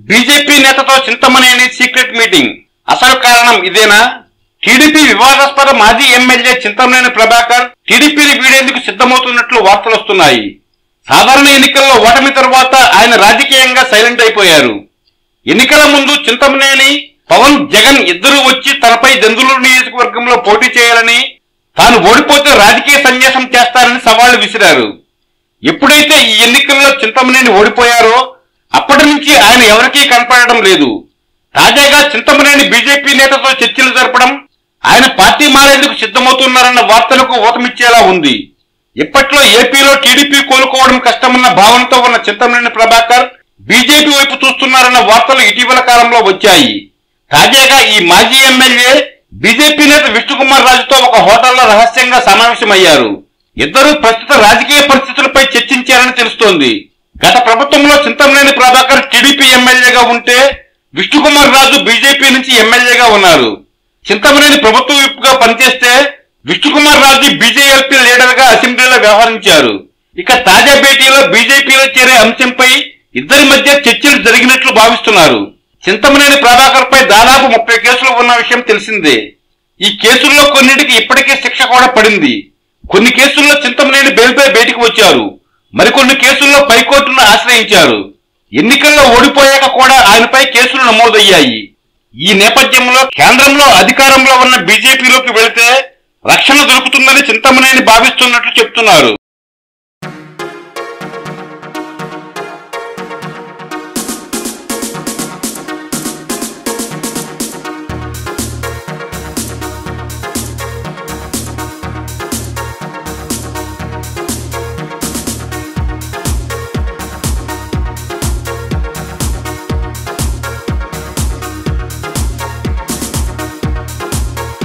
BJP నేతతో Chintamaneni secret meeting అసలు కారణం ఇదేనా టీడీపీ వివాదాస్పద మాజీ ఎమ్మెల్యే చింతమనేని ప్రభాకర్ టీడీపీని వీడేందుకు సిద్ధమవుతున్నట్లు వార్తలొస్తున్నాయి సాధారణ ఎన్నికల్లో ఓటమి తరువాత ఆయన రాజకీయంగా సైలెంట్ అయిపోయారు ఎన్నికల ముందు చింతమనేని పవన్ జగన్ ఇద్దరూ వచ్చి తనపై దెందులూరు నియోజకవర్గంలో పోటీ చేయాలని తాను ఓడిపోతే రాజకీయ సన్యాసం చేస్తారని సవాళ్లు విసిరారు ఎప్పుడైతే ఈ ఎన్నికల్లో చింతమనేని ఓడిపోయారో అప్పటి నుంచి ఆయన ఎవరికీ కనపడడం లేదు తాజాగా చింతమనేని బీజేపీ నేతతో చర్చలు జరపడం ఆయన పార్టీ మారేందుకు సిద్ధమవుతున్నారన్న వార్తలకు ఊతమిచ్చేలా ఉంది ఇప్పట్లో ఏపీలో టీడీపీ కోలుకోవడం కష్టమన్న భావనతో ఉన్న చింతమనేని ప్రభాకర్ బీజేపీ వైపు చూస్తున్నారన్న వార్తలు ఇటీవల కాలంలో వచ్చాయి తాజాగా ఈ మాజీ ఎమ్మెల్యే బీజేపీ నేత విష్ణుకుమార్ రాజుతో ఒక హోటల్లో రహస్యంగా సమావేశమయ్యారు ఇద్దరూ ప్రస్తుత రాజకీయ పరిస్థితులపై చర్చించారని తెలుస్తోంది గత ప్రభుత్వంలో చింతమనేని ప్రభాకర్ టీడీపీ ఎమ్మెల్యేగా ఉంటే విష్ణుకుమార్ రాజు బీజేపీ నుంచి ఎమ్మెల్యేగా ఉన్నారు చింతమనేని ప్రభుత్వ విప్పుగా పనిచేస్తే విష్ణుకుమార్ రాజు బీజేఎల్పీ లీడర్ గా అసెంబ్లీలో వ్యవహరించారు ఇక తాజా భేటీలో బీజేపీలో చేరే అంశంపై ఇద్దరి మధ్య చర్చలు జరిగినట్లు భావిస్తున్నారు చింతమనేని ప్రభాకర్ పై దాదాపు ముప్పై కేసులు ఉన్న విషయం తెలిసిందే ఈ కేసుల్లో కొన్నిటికి ఇప్పటికే శిక్ష కూడా పడింది కొన్ని కేసుల్లో చింతమనేని బెయిల్పై బయటికి వచ్చారు మరికొన్ని కేసుల్లో పైకోర్టును ఆశ్రయించారు ఎన్నికల్లో ఓడిపోయాక కూడా ఆయనపై కేసులు నమోదయ్యాయి ఈ నేపథ్యంలో కేంద్రంలో అధికారంలో ఉన్న బీజేపీలోకి వెళితే రక్షణ దొరుకుతుందని చింతమనేని భావిస్తున్నట్లు చెప్తున్నారు